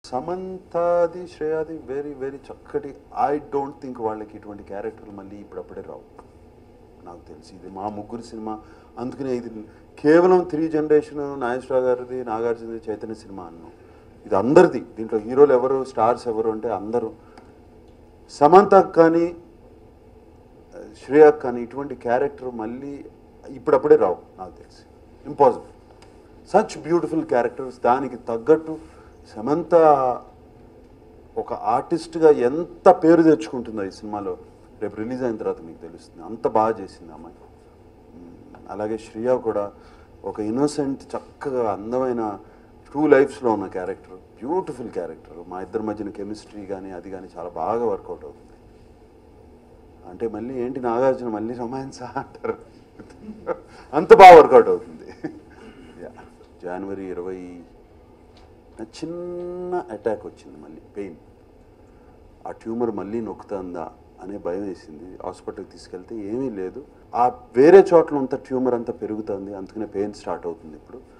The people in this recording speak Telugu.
సమంతాది శ్రేయాది వెరీ వెరీ చక్కటి ఐ డోంట్ థింక్ వాళ్ళకి ఇటువంటి క్యారెక్టర్లు మళ్ళీ ఇప్పుడప్పుడే రావు నాకు తెలిసి ఇది మా ముగ్గురు సినిమా అందుకనే ఇది కేవలం త్రీ జనరేషన్ నాగేశ్వరరావు గారిది నాగార్జునది చైతన్య సినిమా అన్నాం ఇది అందరిది దీంట్లో హీరోలు ఎవరు స్టార్స్ ఎవరు అంటే అందరూ సమంతకు కానీ శ్రేయక్ కానీ ఇటువంటి క్యారెక్టర్ మళ్ళీ ఇప్పుడప్పుడే రావు నాకు తెలిసి ఇంపాసిబుల్ సచ్ బ్యూటిఫుల్ క్యారెక్టర్స్ దానికి తగ్గట్టు సమంత ఒక ఆర్టిస్ట్గా ఎంత పేరు తెచ్చుకుంటుందో ఈ సినిమాలో రేపు రిలీజ్ అయిన తర్వాత మీకు తెలుస్తుంది అంత బాగా చేసింది అమ్మాయి మ్మ్. అలాగే శ్రియ కూడా ఒక ఇన్నోసెంట్ చక్కగా అందమైన టూ లైఫ్స్లో ఉన్న క్యారెక్టర్ బ్యూటిఫుల్ క్యారెక్టర్ మా ఇద్దరి మధ్యన కెమిస్ట్రీ కానీ అది కానీ చాలా బాగా వర్కౌట్ అవుతుంది అంటే మళ్ళీ ఏంటి నాగార్జున మళ్ళీ రొమాన్స్ అంటారు అంత బాగా వర్కౌట్ అవుతుంది యా జనవరి ఇరవై చిన్న అటాక్ వచ్చింది మళ్ళీ పెయిన్ ఆ ట్యూమర్ మళ్ళీ నొక్కుతుందా అనే భయం వేసింది హాస్పిటల్కి తీసుకెళ్తే ఏమీ లేదు ఆ వేరే చోట్ల అంత ట్యూమర్ అంతా పెరుగుతుంది అందుకనే పెయిన్ స్టార్ట్ అవుతుంది ఇప్పుడు